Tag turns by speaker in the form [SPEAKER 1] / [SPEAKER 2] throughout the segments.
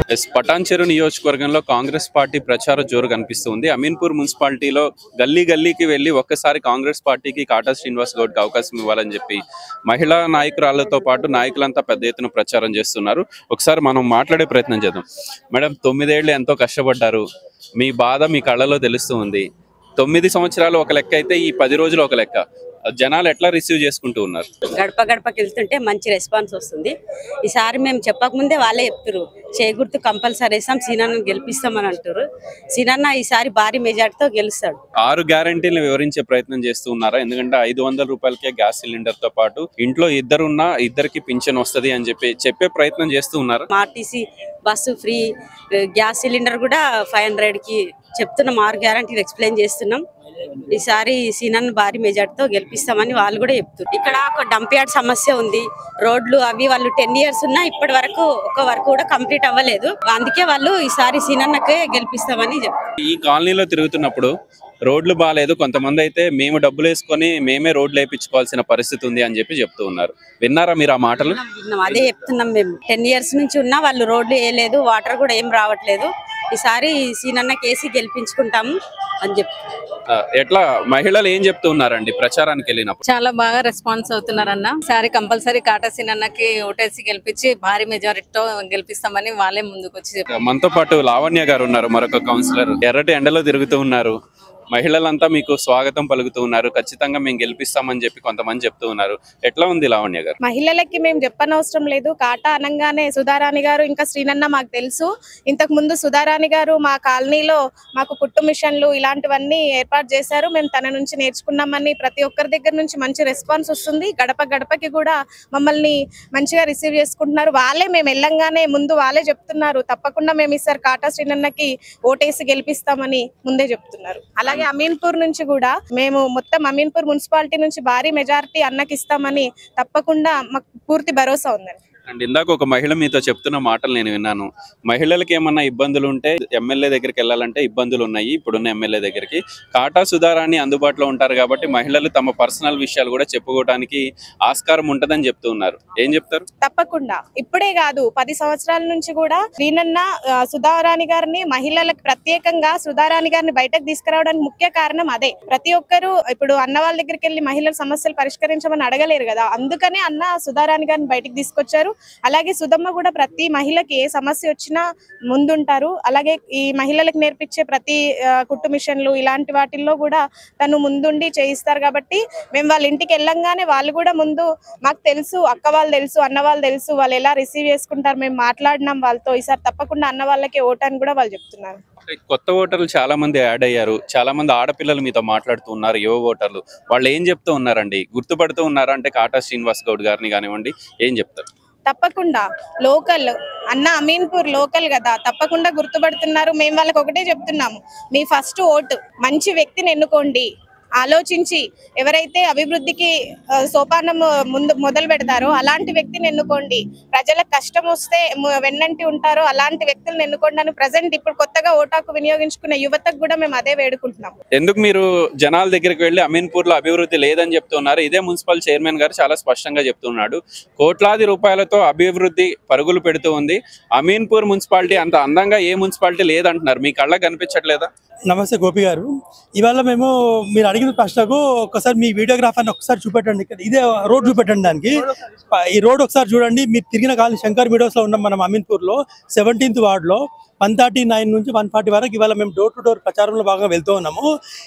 [SPEAKER 1] Yes Patancheru నియోజకవర్గంలో Congress party ప్రచార జోరు కనిపిస్తుంది అమీన్పూర్ మున్సిపాలిటీలో గల్లీ గల్లీకి వెళ్లి ఒక్కసారి కాంగ్రెస్ పార్టీకి కాటా శ్రీనివాస్ గౌడ్కి అవకాశం ఇవ్వాలని చెప్పి మహిళా నాయకురాళ్లతో పాటు నాయకులంతా పెద్ద ఎత్తున ప్రచారం చేస్తున్నారు ఒకసారి మనం మాట్లాడే ప్రయత్నం చేద్దాం మేడం తొమ్మిదేళ్లు ఎంతో కష్టపడ్డారు మీ బాధ మీ కళ్ళలో తెలుస్తూ ఉంది తొమ్మిది సంవత్సరాలు ఒక లెక్క అయితే ఈ పది రోజులు ఒక లెక్క జనాలు ఎట్లా రిసీవ్ చేసుకుంటూ ఉన్నారు
[SPEAKER 2] గడప గడపకి వెళ్తుంటే మంచి రెస్పాన్స్ వస్తుంది ఈసారి మేము చెప్పకముందే వాళ్ళే చెప్తారు చేకూర్తు కంపల్సరీ వేస్తాం సీనాన్న గెలిపిస్తామని అంటారు సీనన్న ఈసారి భారీ మెజార్టీతో గెలుస్తాడు
[SPEAKER 1] ఆరు గ్యారంటీలు వివరించే ప్రయత్నం చేస్తూ ఉన్నారా ఎందుకంటే ఐదు వందల రూపాయలకే గ్యాస్ సిలిండర్ తో పాటు ఇంట్లో ఇద్దరున్నా ఇద్దరికి పింఛన్ వస్తది అని చెప్పి చెప్పే ప్రయత్నం చేస్తూ ఉన్నారు
[SPEAKER 2] RTC bus free gas cylinder కూడా ఫైవ్ హండ్రెడ్కి చెప్తున్నాం ఆరు గ్యారంటీలు ఎక్స్ప్లెయిన్ చేస్తున్నాం ఈసారి సీనన్న భారీ మెజార్టీతో గెలిపిస్తామని వాళ్ళు కూడా చెప్తున్నారు ఇక్కడ ఒక డంప్ యార్డ్ సమస్య ఉంది రోడ్లు అవి వాళ్ళు టెన్ ఇయర్స్ ఉన్నా ఇప్పటి వరకు ఒక వర్క్ కూడా కంప్లీట్ అవ్వలేదు అందుకే వాళ్ళు ఈసారి సీనన్నకే గెలిపిస్తామని చెప్తున్నారు
[SPEAKER 1] ఈ కాలనీలో తిరుగుతున్నప్పుడు రోడ్లు బాగాలేదు కొంతమంది అయితే మేము డబ్బులు వేసుకొని మేమే రోడ్లు వేయించుకోవాల్సిన పరిస్థితి ఉంది అని చెప్పి చెప్తూ ఉన్నారు విన్నారా మీరు ఆ మాటలు
[SPEAKER 2] విన్నాం. అదే చెప్తున్నాం మేము టెన్ ఇయర్స్ నుంచి ఉన్నా వాళ్ళు రోడ్లు వేయలేదు వాటర్ కూడా ఏం రావట్లేదు ఈసారి సీనన్న కేసి గెలిపించుకుంటాము అని చెప్పి
[SPEAKER 1] ఆ, ఎట్లా మహిళలు ఏం చెప్తూ ఉన్నారండి ప్రచారానికి వెళ్ళినప్పుడు
[SPEAKER 3] చాలా బాగా రెస్పాన్స్ అవుతున్నారన్న సారి కంపల్సరీ కాటాసీన్ అన్నకి ఓటేసి గెలిపించి భారీ మెజారిటీతో గెలిపిస్తామని వాళ్ళే ముందుకు వచ్చి చెప్పారు
[SPEAKER 1] మనతో పాటు లావణ్య గారు ఉన్నారు మరొక కౌన్సిలర్ ఎర్రటి ఎండలో తిరుగుతూ ఉన్నారు మహిళలంతా మీకు స్వాగతం పలుకుతూ ఉన్నారు ఖచ్చితంగా మేము గెలిపిస్తామని చెప్పి కొంతమంది చెప్తూ ఉన్నారు ఎట్లా ఉంది లావణ్య గారు
[SPEAKER 4] మహిళలకి మేము చెప్పనవసరం లేదు కాటా అనగానే సుధారాణి గారు ఇంకా శ్రీనన్న మాకు తెలుసు ఇంతకు ముందు సుధారాణి గారు మా కాలనీలో మాకు పుట్టు మిషన్లు ఇలాంటివన్నీ ఏర్పాటు చేశారు మేము తన నుంచి నేర్చుకున్నామని ప్రతి ఒక్కరి దగ్గర నుంచి మంచి రెస్పాన్స్ వస్తుంది గడప గడపకి కూడా మమ్మల్ని మంచిగా రిసీవ్ చేసుకుంటున్నారు వాళ్ళే మేము వెళ్ళంగానే ముందు వాళ్ళే చెప్తున్నారు తప్పకుండా మేము ఈసారి కాటా శ్రీనన్నకి ఓటేసి గెలిపిస్తామని ముందే చెప్తున్నారు అలాగే అమీన్పూర్ నుంచి కూడా మేము మొత్తం అమీన్పూర్ మున్సిపాలిటీ నుంచి భారీ మెజారిటీ అన్నకి ఇస్తామని తప్పకుండా మాకు పూర్తి భరోసా ఉందండి
[SPEAKER 1] అండ్ ఇందాక ఒక మహిళ మీతో చెప్తున్న మాటలు నేను విన్నాను మహిళలకు ఏమన్నా ఇబ్బందులు ఉంటే ఎమ్మెల్యే దగ్గరికి వెళ్ళాలంటే ఇబ్బందులు ఉన్నాయి ఇప్పుడున్న ఎమ్మెల్యే దగ్గరికి కాటా సుధారాణి అందుబాటులో ఉంటారు కాబట్టి మహిళలు తమ పర్సనల్ విషయాలు కూడా చెప్పుకోవడానికి ఆస్కారం ఉంటదని చెప్తూ ఉన్నారు ఏం చెప్తారు
[SPEAKER 4] తప్పకుండా ఇప్పుడే కాదు పది సంవత్సరాల నుంచి కూడా దీనన్న ఆ, సుధారాణి గారిని మహిళలకు ప్రత్యేకంగా సుధారాణి గారిని బయటకు తీసుకురావడానికి ముఖ్య కారణం అదే ప్రతి ఒక్కరు ఇప్పుడు అన్న వాళ్ళ దగ్గరికి వెళ్ళి మహిళల సమస్యలు పరిష్కరించమని అడగలేరు కదా అందుకనే అన్న సుధారాణి గారిని బయటకు తీసుకొచ్చారు అలాగే సుధమ్మ కూడా ప్రతి మహిళకి ఏ సమస్య వచ్చినా ముందుంటారు అలాగే ఈ మహిళలకు నేర్పించే ప్రతి ఆ, కుట్టు మిషన్లు ఇలాంటి వాటిల్లో కూడా తను ముందుండి చేయిస్తారు కాబట్టి మేము వాళ్ళ ఇంటికి వెళ్ళంగానే వాళ్ళు కూడా ముందు మాకు తెలుసు అక్క వాళ్ళు తెలుసు అన్న వాళ్ళు తెలుసు వాళ్ళు ఎలా రిసీవ్ చేసుకుంటారు మేము మాట్లాడినాం వాళ్ళతో ఈసారి తప్పకుండా అన్న వాళ్ళకి ఓటని కూడా వాళ్ళు చెప్తున్నారు
[SPEAKER 1] కొత్త ఓటర్లు చాలా మంది యాడ్ అయ్యారు చాలా మంది ఆడపిల్లలు మీతో మాట్లాడుతూ ఉన్నారు యువ ఓటర్లు వాళ్ళు ఏం చెప్తూ ఉన్నారండి గుర్తుపడుతూ ఉన్నారా అంటే కాటా శ్రీనివాస్ గౌడ్ గారిని కానివ్వండి ఏం చెప్తారు
[SPEAKER 4] తప్పకుండా లోకల్ అన్న అమీన్పూర్ లోకల్ కదా తప్పకుండా గుర్తుపడుతున్నారు మేము వాళ్ళకి ఒకటే చెప్తున్నాము మీ ఫస్ట్ ఓటు మంచి వ్యక్తిని ఎన్నుకోండి ఆలోచించి ఎవరైతే అభివృద్ధికి ఆ, సోపానం ముందు మొదలు పెడతారో అలాంటి వ్యక్తిని ఎన్నుకోండి ప్రజలకు కష్టం వస్తే ము- వెన్నంటి ఉంటారో అలాంటి వ్యక్తులను ఎన్నుకోండి అని ప్రజెంట్ ఇప్పుడు కొత్తగా ఓటాకు వినియోగించుకునే యువతకు కూడా మేము అదే వేడుకుంటున్నాం
[SPEAKER 1] ఎందుకు మీరు జనాల దగ్గరికి వెళ్ళి అమీన్పూర్ లో అభివృద్ధి లేదని చెప్తున్నారు ఇదే మున్సిపల్ చైర్మన్ గారు చాలా స్పష్టంగా చెప్తున్నాడు కోట్లాది రూపాయలతో అభివృద్ధి పరుగులు పెడుతూ ఉంది అమీన్పూర్ మున్సిపాలిటీ అంత అందంగా ఏ మున్సిపాలిటీ లేదంటున్నారు మీ కళ్ళకి కనిపించట్లేదా
[SPEAKER 5] నమస్తే గోపి గారు ఇవాళ మేము మీరు అడిగిన ప్రశ్నకు ఒకసారి మీ వీడియోగ్రాఫర్ని ఒకసారి చూపెట్టండి ఇక్కడ ఇదే రోడ్ చూపెట్టండి దానికి ఈ రోడ్ ఒకసారి చూడండి మీరు తిరిగిన కాలం శంకర్ మీడియోస్ లో ఉన్నాం మనం అమీన్పూర్ లో సెవెంటీన్త్ వార్డ్ లో వన్ థర్టీ నైన్ నుంచి వన్ ఫార్టీ వరకు ఇవాళ మేము డోర్ టు డోర్ ప్రచారంలో బాగా వెళ్తూ ఉన్నాము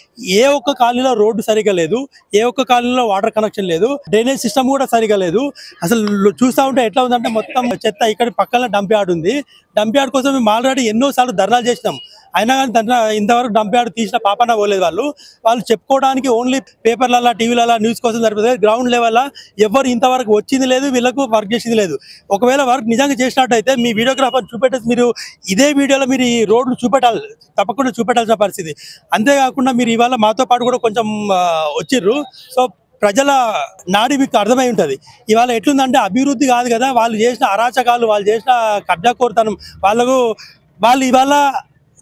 [SPEAKER 5] ఏ ఒక్క కాలనీలో రోడ్డు సరిగా లేదు ఏ ఒక్క కాలనీలో వాటర్ కనెక్షన్ లేదు డ్రైనేజ్ సిస్టమ్ కూడా సరిగా లేదు అసలు చూస్తూ ఉంటే ఎట్లా ఉందంటే మొత్తం చెత్త ఇక్కడ పక్కన డంప్ యార్డ్ ఉంది డంప్ యార్డ్ కోసం మేము ఆల్రెడీ ఎన్నో సార్లు ధర్నాలు చేసినాం అయినా కానీ దాంట్లో ఇంతవరకు డంప్ యార్డ్ తీసిన పాపన పోలేదు వాళ్ళు వాళ్ళు చెప్పుకోవడానికి ఓన్లీ పేపర్లలో టీవీలలో న్యూస్ కోసం సరిపోతుంది గ్రౌండ్ లెవెల్లో ఎవరు ఇంతవరకు వచ్చింది లేదు వీళ్ళకు వర్క్ చేసింది లేదు ఒకవేళ వర్క్ నిజంగా చేసినట్టయితే మీ వీడియోగ్రాఫర్ చూపెట్టేసి మీరు ఇదే వీడియోలో మీరు ఈ రోడ్లు చూపెట్టాలి తప్పకుండా చూపెట్టాల్సిన పరిస్థితి అంతేకాకుండా మీరు ఇవాళ మాతో పాటు కూడా కొంచెం ఆ, వచ్చిర్రు సో ప్రజల నాడి మీకు అర్థమై ఉంటుంది ఇవాళ ఎట్లుందంటే అభివృద్ధి కాదు కదా వాళ్ళు చేసిన అరాచకాలు వాళ్ళు చేసిన కబ్జాకోరుతనం వాళ్ళకు వాళ్ళు ఇవాళ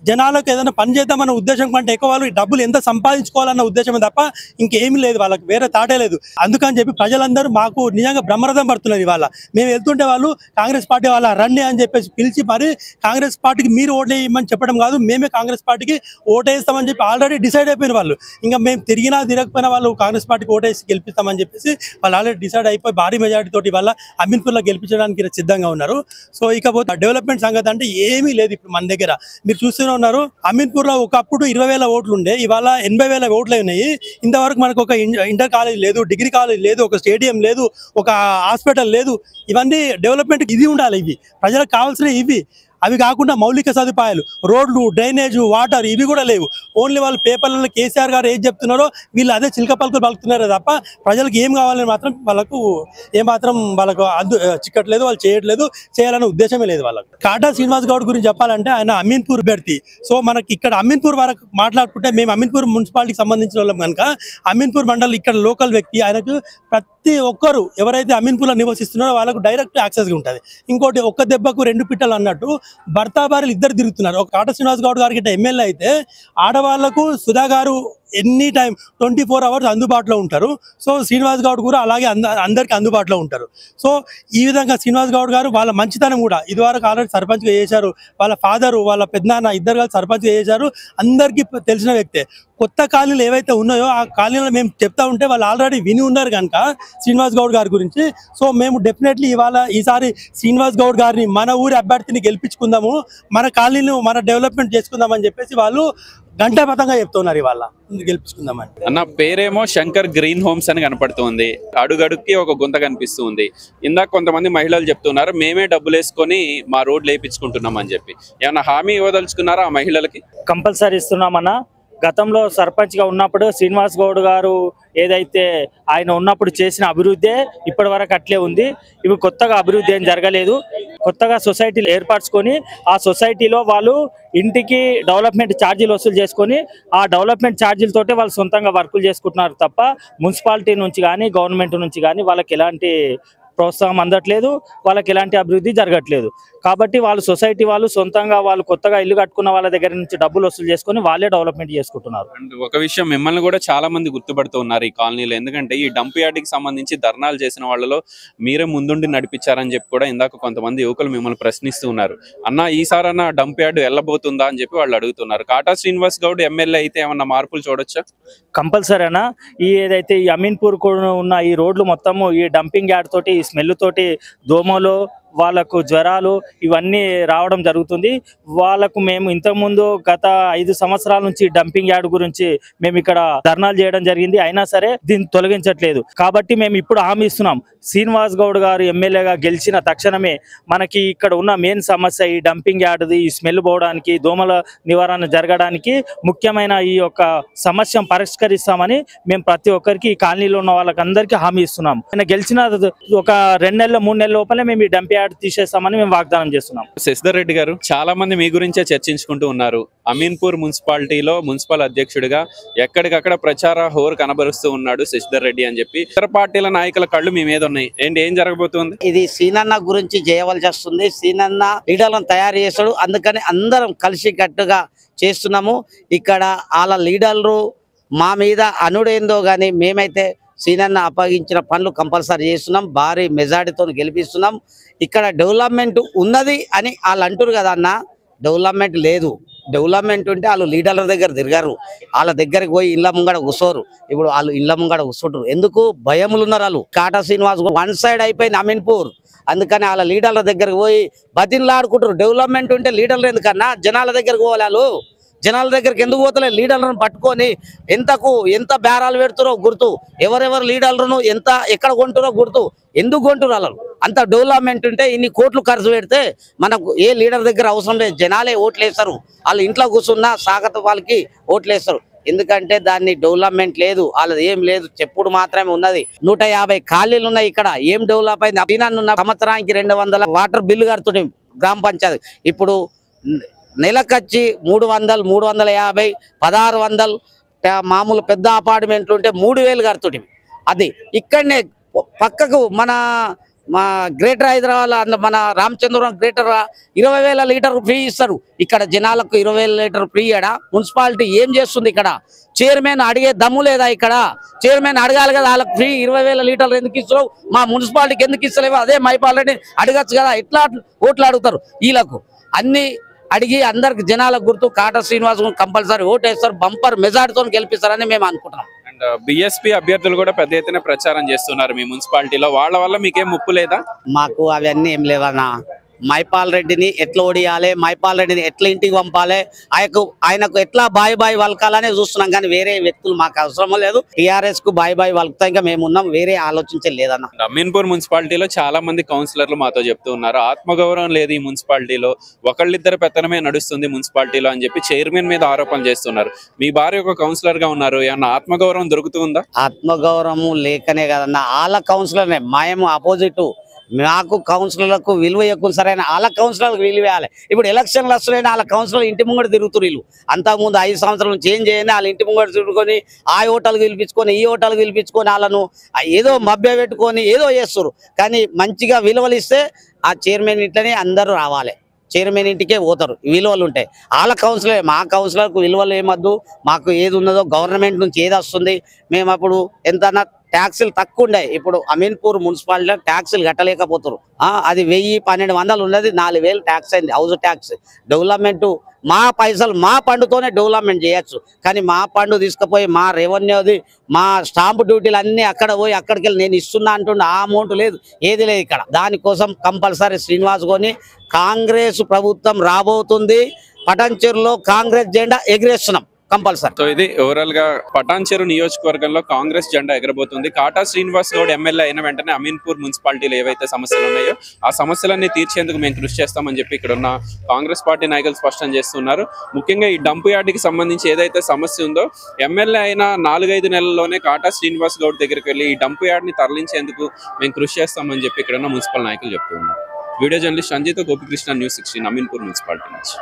[SPEAKER 5] జనాలకు ఏదైనా పని చేద్దామన్న ఉద్దేశం కంటే ఎక్కువ వాళ్ళు డబ్బులు ఎంత సంపాదించుకోవాలన్న ఉద్దేశమే తప్ప ఇంకేమీ లేదు వాళ్ళకి వేరే తాటే లేదు అందుకని చెప్పి ప్రజలందరూ మాకు నిజంగా బ్రహ్మరథం పడుతున్నారు ఇవాళ మేము వెళ్తుంటే వాళ్ళు కాంగ్రెస్ పార్టీ వాళ్ళ రండి అని చెప్పేసి పిలిచి మరి కాంగ్రెస్ పార్టీకి మీరు ఓట్లు వేయమని చెప్పడం కాదు మేమే కాంగ్రెస్ పార్టీకి ఓటేస్తామని చెప్పి ఆల్రెడీ డిసైడ్ అయిపోయిన వాళ్ళు ఇంకా మేము తిరిగినా తిరగకపోయినా వాళ్ళు కాంగ్రెస్ పార్టీకి ఓటేసి గెలిపిస్తామని చెప్పేసి వాళ్ళు ఆల్రెడీ డిసైడ్ అయిపోయి భారీ మెజారిటీ తోటి వాళ్ళ అమీన్పూర్లో గెలిపించడానికి సిద్ధంగా ఉన్నారు సో ఇకపోతే డెవలప్మెంట్ సంగతి అంటే ఏమీ లేదు ఇప్పుడు మన దగ్గర మీరు చూస్తూనే ఉన్నారు అమీన్పూర్లో ఒకప్పుడు ఇరవై వేల ఓట్లు ఉండే ఇవాళ ఎనభై వేల ఓట్లు ఉన్నాయి ఇంతవరకు మనకు ఒక ఇన్- ఇంటర్ కాలేజ్ లేదు డిగ్రీ కాలేజ్ లేదు ఒక స్టేడియం లేదు ఒక హాస్పిటల్ లేదు ఇవన్నీ డెవలప్మెంట్ ఇది ఉండాలి ఇవి ప్రజలకు కావాల్సినవి ఇవి అవి కాకుండా మౌలిక సదుపాయాలు రోడ్లు డ్రైనేజ్ వాటర్ ఇవి కూడా లేవు ఓన్లీ వాళ్ళు పేపర్లలో కేసీఆర్ గారు ఏం చెప్తున్నారో వీళ్ళు అదే చిలక పలుకులు పలుకుతున్నారే తప్ప ప్రజలకు ఏం కావాలని మాత్రం వాళ్ళకు ఏమాత్రం వాళ్ళకు అందు చిక్కట్లేదు వాళ్ళు చేయట్లేదు చేయాలనే ఉద్దేశమే లేదు వాళ్ళకి కాటా శ్రీనివాస్ గౌడ్ గురించి చెప్పాలంటే ఆయన అమీన్పూర్ అభ్యర్థి సో మనకి ఇక్కడ అమీన్పూర్ వరకు మాట్లాడుకుంటే మేము అమీన్పూర్ మున్సిపాలిటీకి సంబంధించిన వాళ్ళం కనుక అమీన్పూర్ మండల్ ఇక్కడ లోకల్ వ్యక్తి ఆయనకు ప్రతి ఒక్కరు ఎవరైతే అమీన్పూర్లో నివసిస్తున్నారో వాళ్ళకు డైరెక్ట్ యాక్సెస్ ఉంటుంది ఇంకోటి ఒక్క దెబ్బకు రెండు పిట్టలు అన్నట్టు భర్త భార్యలు ఇద్దరు తిరుగుతున్నారు ఒక కాట శ్రీనివాస్ గౌడ్ గారికి ఎమ్మెల్యే అయితే ఆడవాళ్లకు సుధా గారు any time twenty four hours అందుబాటులో ఉంటారు సో శ్రీనివాస్ గౌడ్ కూడా అలాగే అంద అందరికీ అందుబాటులో ఉంటారు సో ఈ విధంగా శ్రీనివాస్ గౌడ్ గారు వాళ్ళ మంచితనం కూడా ఇదివరకు ఆల్రెడీ సర్పంచ్గా చేశారు వాళ్ళ ఫాదరు వాళ్ళ పెద్దనాన్న ఇద్దరు కలిసి సర్పంచ్గా చేశారు అందరికీ తెలిసిన వ్యక్తే కొత్త కాలనీలు ఏవైతే ఉన్నాయో ఆ కాలనీలో మేము చెప్తా ఉంటే వాళ్ళు ఆల్రెడీ విని ఉన్నారు కనుక శ్రీనివాస్ గౌడ్ గారి గురించి సో మేము డెఫినెట్లీ ఇవాళ ఈసారి శ్రీనివాస్ గౌడ్ గారిని మన ఊరి అభ్యర్థిని గెలిపించుకుందాము మన కాలనీని మన డెవలప్మెంట్ చేసుకుందామని చెప్పేసి వాళ్ళు గంటాపతంగా చెప్తున్నారు ఇవాళ గెలిపించుకుందామని
[SPEAKER 1] అన్న పేరేమో శంకర్ గ్రీన్ హోమ్స్ అని కనపడుతుంది అడుగడుక్కి ఒక గుంత కనిపిస్తుంది ఇందాక కొంతమంది మహిళలు చెప్తున్నారు మేమే డబ్బులు వేసుకొని మా రోడ్లు వేయించుకుంటున్నాం అని చెప్పి ఏమన్నా హామీ ఇవ్వదలుచుకున్నారా ఆ మహిళలకి
[SPEAKER 6] కంపల్సరీ ఇస్తున్నామన్నా గతంలో సర్పంచ్ గా ఉన్నప్పుడు శ్రీనివాస్ గౌడ్ గారు ఏదైతే ఆయన ఉన్నప్పుడు చేసిన అభివృద్ధి ఇప్పటి వరకు అట్లే ఉంది ఇవి కొత్తగా అభివృద్ధి ఏం జరగలేదు కొత్తగా సొసైటీలు ఏర్పరచుకొని ఆ సొసైటీలో వాళ్ళు ఇంటికి డెవలప్మెంట్ ఛార్జీలు వసూలు చేసుకొని ఆ డెవలప్మెంట్ ఛార్జీలతోటి వాళ్ళు సొంతంగా వర్కులు చేసుకుంటున్నారు తప్ప మున్సిపాలిటీ నుంచి కానీ గవర్నమెంట్ నుంచి కానీ వాళ్ళకి ఎలాంటి ప్రోత్సాహం అందట్లేదు వాళ్ళకి ఎలాంటి అభివృద్ధి జరగట్లేదు కాబట్టి వాళ్ళు సొసైటీ వాళ్ళు సొంతంగా వాళ్ళు కొత్తగా ఇల్లు కట్టుకున్న వాళ్ళ దగ్గర నుంచి డబ్బులు వసూలు చేసుకొని వాళ్ళే డెవలప్మెంట్ చేసుకుంటున్నారు
[SPEAKER 1] అండ్ ఒక విషయం మిమ్మల్ని కూడా చాలా మంది గుర్తుపడుతూ ఉన్నారు ఈ కాలనీలో ఎందుకంటే ఈ డంప్ యార్డ్కి సంబంధించి ధర్నాలు చేసిన వాళ్ళలో మీరే ముందుండి నడిపించారని చెప్పి కూడా ఇందాక కొంతమంది యువకులు మిమ్మల్ని ప్రశ్నిస్తూ ఉన్నారు అన్న ఈసారన్నా డంప్ యార్డ్ వెళ్ళబోతుందా అని చెప్పి వాళ్ళు అడుగుతున్నారు కాటా శ్రీనివాస్ గౌడ్ ఎమ్మెల్యే అయితే ఏమన్నా మార్పులు చూడొచ్చా
[SPEAKER 6] కంపల్సరీనా ఈ ఏదైతే ఈ అమీన్పూర్ కూడా ఉన్న ఈ రోడ్లు మొత్తము ఈ డంపింగ్ యార్డ్ తోటి ఈ స్మెల్ తోటి దోమలు వాళ్ళకు జ్వరాలు ఇవన్నీ రావడం జరుగుతుంది వాళ్ళకు మేము ఇంతకుముందు గత ఐదు సంవత్సరాల నుంచి డంపింగ్ యార్డ్ గురించి మేము ఇక్కడ ధర్నాలు చేయడం జరిగింది అయినా సరే దీన్ని తొలగించట్లేదు కాబట్టి మేము ఇప్పుడు హామీ ఇస్తున్నాం శ్రీనివాస్ గౌడ్ గారు ఎమ్మెల్యేగా గెలిచిన తక్షణమే మనకి ఇక్కడ ఉన్న మెయిన్ సమస్య ఈ డంపింగ్ యార్డ్ ఈ స్మెల్ పోవడానికి దోమల నివారణ జరగడానికి ముఖ్యమైన ఈ యొక్క సమస్యను పరిష్కరిస్తామని మేము ప్రతి ఒక్కరికి ఈ కాలనీలో ఉన్న వాళ్ళకందరికీ హామీ ఇస్తున్నాం ఆయన గెలిచిన ఒక రెండు నెలల మూడు నెలల లోపలే మేము ఈ డంప్ యార్డ్ తీసేస్తామని మేము వాగ్దానం చేస్తున్నాం
[SPEAKER 1] శశిధర్ రెడ్డి గారు చాలా మంది మీ గురించే చర్చించుకుంటూ ఉన్నారు అమీన్పూర్ మున్సిపాలిటీలో మున్సిపల్ అధ్యక్షుడిగా ఎక్కడికక్కడ ప్రచార హోర్ కనబరుస్తూ ఉన్నాడు శశిధర్ రెడ్డి అని చెప్పి ఇతర పార్టీల నాయకుల కళ్ళు మీ మీద ఉన్నాయి ఏంటి ఏం జరగబోతుంది
[SPEAKER 7] ఇది సీనన్న గురించి చేయవలసి వస్తుంది సీనన్న లీడర్లను తయారు చేస్తాడు అందుకని అందరం కలిసి కట్టుగా చేస్తున్నాము ఇక్కడ వాళ్ళ లీడర్లు మా మీద అనుడేందో గాని మేమైతే సీనన్న అప్పగించిన పనులు కంపల్సరీ చేస్తున్నాం భారీ మెజార్టీతో గెలిపిస్తున్నాం ఇక్కడ డెవలప్మెంట్ ఉన్నది అని వాళ్ళు అంటారు కదా అన్న డెవలప్మెంట్ లేదు డెవలప్మెంట్ ఉంటే వాళ్ళు లీడర్ల దగ్గర తిరగరు వాళ్ళ దగ్గరికి పోయి ఇళ్ళ ముంగడ కూర్చోరు ఇప్పుడు వాళ్ళు ఇళ్ళ ముంగడ కూర్చుంటారు ఎందుకు భయములు ఉన్నారు వాళ్ళు కాటా శ్రీనివాస్ వన్ సైడ్ అయిపోయింది అమీన్పూర్ అందుకని వాళ్ళ లీడర్ల దగ్గరికి పోయి బతిన్లాడుకుంటారు డెవలప్మెంట్ ఉంటే లీడర్లు ఎందుకన్నా జనాల దగ్గరికి పోవాలి వాళ్ళు జనాల దగ్గరికి ఎందుకు పోతలే లీడర్లను పట్టుకొని ఎంతకు ఎంత బేరాలు పెడుతురో గుర్తు ఎవరెవరు లీడర్లను ఎంత ఎక్కడ కొంటురో గుర్తు ఎందుకు కొంటురు వాళ్ళు అంత డెవలప్మెంట్ ఉంటే ఇన్ని కోట్లు ఖర్చు పెడితే మనకు ఏ లీడర్ దగ్గర అవసరం లేదు జనాలే ఓట్లు వేస్తారు వాళ్ళు ఇంట్లో కూర్చున్న సాగత వాళ్ళకి ఓట్లు వేస్తారు ఎందుకంటే దాన్ని డెవలప్మెంట్ లేదు వాళ్ళది ఏం లేదు చెప్పుడు మాత్రమే ఉన్నది నూట యాభై ఖాళీలు ఉన్నాయి ఇక్కడ ఏం డెవలప్ అయింది అభినాన్న సంవత్సరానికి రెండు వందల వాటర్ బిల్లు కడుతున్నాం గ్రామ పంచాయతీ ఇప్పుడు నెలకొచ్చి మూడు వందలు మూడు వందల యాభై పదహారు వందలు ప- మామూలు పెద్ద అపార్ట్మెంట్లు ఉంటే మూడు వేలు కడుతుంటివి అది ఇక్కడనే పక్కకు మన మా గ్రేటర్ హైదరాబాద్ అందులో మన రామచంద్రపురం గ్రేటర్ ఇరవై వేల లీటర్ ఫ్రీ ఇస్తారు ఇక్కడ జనాలకు ఇరవై వేల లీటర్ ఫ్రీ అడ మున్సిపాలిటీ ఏం చేస్తుంది ఇక్కడ చైర్మన్ అడిగే దమ్ము లేదా ఇక్కడ చైర్మన్ అడగాలి కదా వాళ్ళకి ఫ్రీ ఇరవై వేల లీటర్లు ఎందుకు ఇస్తున్నావు మా మున్సిపాలిటీకి ఎందుకు ఇస్తలేవు అదే మైపాలని అడగచ్చు కదా ఎట్లా ఓట్లు అడుగుతారు వీళ్ళకు అన్ని అడిగి అందరికి జనాలకు గుర్తు కాటా శ్రీనివాస్ కంపల్సరీ ఓటేస్తారు బంపర్ మెజార్టీతో గెలిపిస్తారని మేము అనుకుంటున్నాం
[SPEAKER 1] అండ్ బిఎస్పీ అభ్యర్థులు కూడా పెద్ద ఎత్తున ప్రచారం చేస్తున్నారు మీ మున్సిపాలిటీలో వాళ్ళ వల్ల మీకేం ముప్పు లేదా
[SPEAKER 7] మాకు అవన్నీ ఏం లేవన్నా మైపాల్ రెడ్డిని ఎట్లా ఓడియాలి మైపాల్ రెడ్డిని ఎట్లా ఇంటికి పంపాలి ఆయనకు ఆయనకు ఎట్లా బాయ్ బాయ్ వలకాలనే చూస్తున్నాం కానీ వేరే వ్యక్తులు మాకు అవసరం లేదు టిఆర్ఎస్ కు బాయ్ బాయ్ వలుకుతా ఇంకా మేము ఉన్నాం వేరే ఆలోచించే లేదన్న
[SPEAKER 1] అమీన్పూర్ మున్సిపాలిటీలో చాలా మంది కౌన్సిలర్లు మాతో చెప్తూ ఉన్నారు ఆత్మగౌరవం లేదు ఈ మున్సిపాలిటీలో ఒకళ్ళిద్దరు పెత్తనమే నడుస్తుంది మున్సిపాలిటీలో అని చెప్పి చైర్మన్ మీద ఆరోపణలు చేస్తున్నారు మీ భార్య ఒక కౌన్సిలర్ గా ఉన్నారు ఏమన్నా ఆత్మగౌరవం దొరుకుతుందా
[SPEAKER 7] ఆత్మగౌరవము లేకనే కదన్న వాళ్ళ కౌన్సిలర్నే మేము అపోజిట్ మాకు కౌన్సిలర్లకు విలువ ఎక్కువ సరైన వాళ్ళ కౌన్సిలర్లకు విలువ ఇవ్వాలి ఇప్పుడు ఎలక్షన్లు వస్తున్నాయని వాళ్ళ కౌన్సిలర్ ఇంటి ముంగట తిరుగుతున్నారు వీళ్ళు అంతకుముందు ఐదు సంవత్సరాల నుంచి ఏం చేయండి వాళ్ళ ఇంటి ముంగట తిరుగుకొని ఆ ఓటర్లు పిలిపించుకొని ఈ ఓటర్లు పిలిపించుకొని వాళ్ళను ఆ ఏదో మభ్య పెట్టుకొని ఏదో చేస్తారు కానీ మంచిగా విలువలు ఇస్తే ఆ చైర్మన్ ఇంట్లోనే అందరూ రావాలి చైర్మన్ ఇంటికే పోతారు విలువలు ఉంటాయి వాళ్ళ కౌన్సిలర్ మా కౌన్సిలర్కు విలువలు ఏమద్దు మాకు ఏది ఉన్నదో గవర్నమెంట్ నుంచి ఏది వస్తుంది మేము అప్పుడు ఎంత ట్యాక్సులు తక్కువ ఉండే ఇప్పుడు అమీన్పూర్ మున్సిపాలిటీలో ట్యాక్సులు కట్టలేకపోతారు ఆ, అది వెయ్యి పన్నెండు వందలు ఉన్నది నాలుగు వేలు ట్యాక్స్ అయింది హౌస్ ట్యాక్స్ డెవలప్మెంట్ మా పైసలు మా పండుతోనే డెవలప్మెంట్ చేయొచ్చు కానీ మా పండు తీసుకుపోయి మా రెవెన్యూది మా స్టాంప్ డ్యూటీలు అన్ని అక్కడ పోయి అక్కడికి వెళ్ళి నేను ఇస్తున్నా అంటుండే ఆ అమౌంట్ లేదు ఏది లేదు ఇక్కడ దానికోసం కంపల్సరీ శ్రీనివాస్ గోని కాంగ్రెస్ ప్రభుత్వం రాబోతుంది పటంచెరులో కాంగ్రెస్ జెండా ఎగిరేస్తున్నాం కంపల్సరీ
[SPEAKER 1] సో ఇది ఓవరాల్ గా పటాన్చెరు నియోజకవర్గంలో కాంగ్రెస్ జెండా ఎగరబోతుంది కాటా శ్రీనివాస్ గౌడ్ ఎమ్మెల్యే అయిన వెంటనే అమీన్పూర్ మున్సిపాలిటీలో ఏవైతే సమస్యలు ఉన్నాయో ఆ సమస్యలన్నీ తీర్చేందుకు మేము కృషి చేస్తామని చెప్పి ఇక్కడ ఉన్న కాంగ్రెస్ పార్టీ నాయకులు స్పష్టం చేస్తున్నారు ముఖ్యంగా ఈ డంపు యార్డుకి సంబంధించి ఏదైతే సమస్య ఉందో ఎమ్మెల్యే అయిన నాలుగైదు నెలల్లోనే కాటా శ్రీనివాస్ గౌడ్ దగ్గరికి వెళ్ళి ఈ డంపు యార్డ్ని తరలించేందుకు మేము కృషి చేస్తామని చెప్పి ఇక్కడ ఉన్న మున్సిపల్ నాయకులు చెప్తున్నారు video journalist Sanjeetha Gopikrishna news sixteen Ameenpur municipality నుంచి